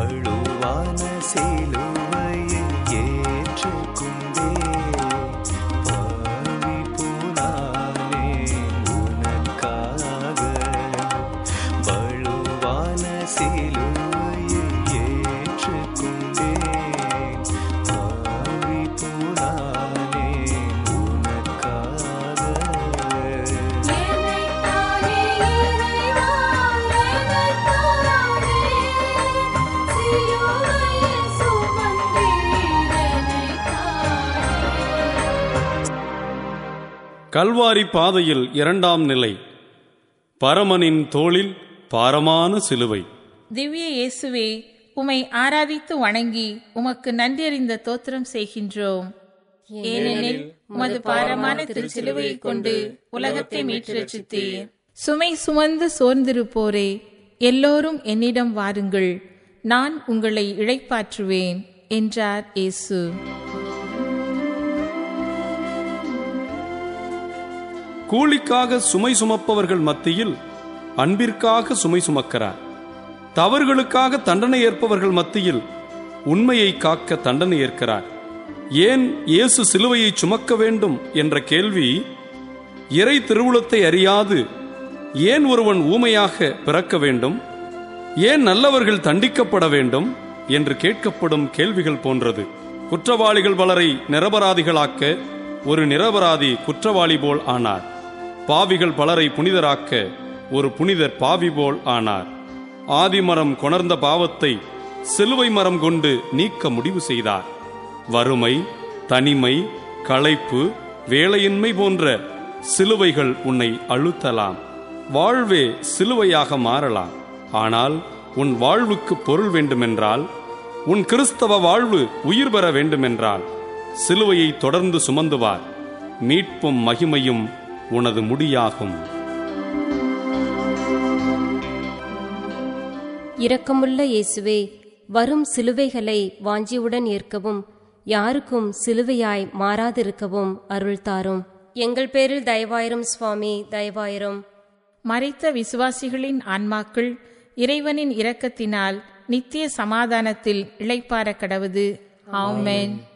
வலுவான சிலுவையை ஏற்றுக்கொண்டே பாவி போனானே உனக்காக வலுவான சிலுவையை ஏற்றுக்கொண்டே பாவி போனானே உனக்காக எனக்கானே இறைவா எனக்கானே சிலுவையில் சுமந்தீர் எனக்கானே கல்வாரி பாதையில் இரண்டாம் நிலை பரமனின் தோளில் பாரமான சிலுவை திவ்ய இயேசுவே உமை ஆராதித்து வணங்கி உமக்கு நன்றியறிந்த தோத்திரம் செய்கின்றோம் ஏனெனில் உமது பாரமான திருச்சிலுவையை கொண்டு உலகத்தை மீட்டு ரட்சித்தீர் சுமை சுமந்து சோர்ந்திருப்போரே எல்லோரும் என்னிடம் வாருங்கள் நான் உங்களை இழைப்பாற்றுவேன் என்றார் இயேசு கூலிக்காக சுமை சுமப்பவர்கள் மத்தியில் அன்பிற்காக சுமை சுமக்கிறார் தவறுகளுக்காக தண்டனை ஏற்பவர்கள் மத்தியில் உண்மையை காக்க தண்டனை ஏற்கிறார் ஏன் இயேசு சிலுவையை சுமக்க வேண்டும் என்ற கேள்வி இறை திருவுளத்தை அறியாது ஏன் ஒருவன் ஊமையாக பிறக்க வேண்டும் ஏன் நல்லவர்கள் தண்டிக்கப்பட வேண்டும் என்று கேட்கப்படும் கேள்விகள் போன்றது குற்றவாளிகள் பலரை நிரபராதிகளாக்க ஒரு நிரபராதி குற்றவாளி போல் ஆனார் பாவிகள் பலரை புனிதராக்க ஒரு புனிதர் பாவி போல் ஆனார் ஆதிமரம் கொணர்ந்த பாவத்தை சிலுவை மரம் கொண்டு நீக்க முடிவு செய்தார் வறுமை தனிமை களைப்பு வேலையின்மை போன்ற சிலுவைகள் உன்னை அழுத்தலாம் வாழ்வே சிலுவையாக மாறலாம் ஆனால் உன் வாழ்வுக்கு பொருள் வேண்டுமென்றால் உன் கிறிஸ்தவ வாழ்வு உயிர் பெற வேண்டுமென்றால் சிலுவையை தொடர்ந்து சுமந்து வார் மீட்பும் மகிமையும் உனது முடியாகும் இரக்கமுள்ள இயேசுவே வரும் சிலுவைகளை வாஞ்சியுடன் ஏற்கவும் யாருக்கும் சிலுவையாய் மாறாதிருக்கவும் அருள் தாரும் எங்கள் பேரில் தயவாயிரும் சுவாமி தயவாயிரும் மறைத்த விசுவாசிகளின் ஆன்மாக்கள் இறைவனின் இரக்கத்தினால் நித்திய சமாதானத்தில் இளைப்பார கடவுது ஆமென்